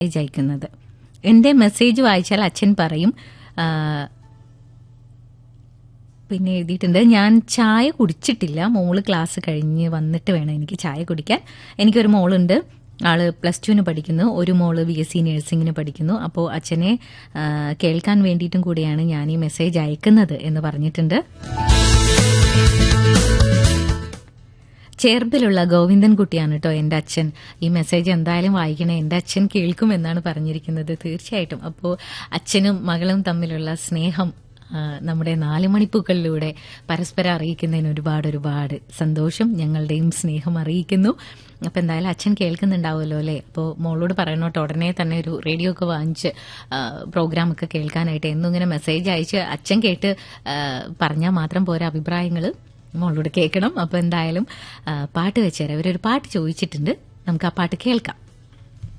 message അയക്കുന്നത് എന്റെ message വായിച്ചാൽ അച്ഛൻ പറയും ആ, പിന്നെ എഴുതിയിട്ടുണ്ട് ഞാൻ ചായ കുടിച്ചിട്ടില്ല മോള് ക്ലാസ് കഴിഞ്ഞ് വന്നിട്ട് വേണം എനിക്ക് ചായ കുടിക്കാൻ എനിക്കൊരു മോളുണ്ട് ആള് പ്ലസ് ടുവിന് പഠിക്കുന്നു ഒരു മോള് ബി എസ് സി നഴ്സിംഗിന് പഠിക്കുന്നു അപ്പോൾ അച്ഛനെ ആ, കേൾക്കാൻ വേണ്ടിയിട്ടും കൂടിയാണ് ഞാൻ ഈ മെസ്സേജ് അയക്കുന്നത് എന്ന് പറഞ്ഞിട്ടുണ്ട് ചേർപ്പിലുള്ള ഗോവിന്ദൻകുട്ടിയാണ് കേട്ടോ എൻ്റെ അച്ഛൻ ഈ മെസ്സേജ് എന്തായാലും വായിക്കണേ എൻ്റെ അച്ഛൻ കേൾക്കും എന്നാണ് പറഞ്ഞിരിക്കുന്നത് തീർച്ചയായിട്ടും അപ്പോൾ അച്ഛനും മകളും തമ്മിലുള്ള സ്നേഹം ആ, നമ്മുടെ നാല് മണിപ്പൂക്കളിലൂടെ പരസ്പരം അറിയിക്കുന്നതിന് ഒരുപാട് ഒരുപാട് സന്തോഷം ഞങ്ങളുടെയും സ്നേഹം അറിയിക്കുന്നു അപ്പം എന്തായാലും അച്ഛൻ കേൾക്കുന്നുണ്ടാവുമല്ലോ അല്ലേ അപ്പോൾ മോളോട് പറയണോട്ടോ ഉടനെ തന്നെ ഒരു റേഡിയോ ഒക്കെ വാങ്ങിച്ച് പ്രോഗ്രാം ഒക്കെ കേൾക്കാനായിട്ട് എന്നും ഇങ്ങനെ മെസ്സേജ് അയച്ച് അച്ഛൻ കേട്ട് പറഞ്ഞാൽ മാത്രം പോരാ അഭിപ്രായങ്ങൾ മോളോട് കേൾക്കണം അപ്പോൾ എന്തായാലും ആ, പാട്ട് വെച്ചേരാം ഇവരൊരു പാട്ട് ചോദിച്ചിട്ടുണ്ട് നമുക്ക് ആ പാട്ട് കേൾക്കാം